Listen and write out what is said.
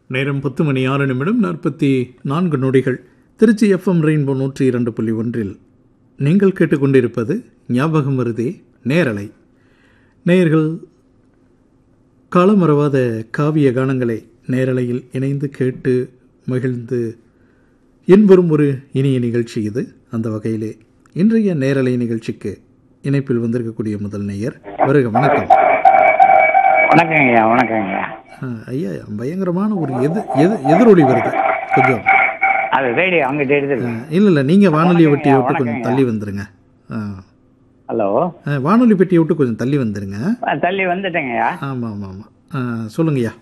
நேரம் பத்து மணி ஆறு நிமிடம் நாற்பத்தி நான்கு நொடிகள் திருச்சி எஃப்எம் ரெயின்போ நூற்றி இரண்டு புள்ளி ஒன்றில் நீங்கள் கேட்டுக்கொண்டிருப்பது ஞாபகம் வருதே நேரலை நேயர்கள் காலமறவாத காவிய கானங்களை நேரலையில் இணைந்து கேட்டு மகிழ்ந்து இன்புறும் ஒரு இனிய நிகழ்ச்சி இது அந்த வகையிலே இன்றைய நேரலை நிகழ்ச்சிக்கு இணைப்பில் வந்திருக்கக்கூடிய முதல் நேயர் வருக வணக்கம் வணக்கங்க ஐயா வணக்கங்க ஐயா ஆ, ஐயா பயங்கரமான ஒரு எது எது எதிரொலி வருது கொஞ்சம் அது ரேடியோ அங்கிட்ட எடுத்துருங்க இல்லை இல்லை நீங்கள் வானொலியை வெட்டியை விட்டு வணக்கங்க, கொஞ்சம் தள்ளி வந்துருங்க ஆ ஹலோ ஆ, வானொலி பெட்டியை விட்டு கொஞ்சம் தள்ளி வந்துருங்க தள்ளி வந்துட்டேங்க ஐயா ஆமாம் ஆமாம் ஆமாம் சொல்லுங்கய்யா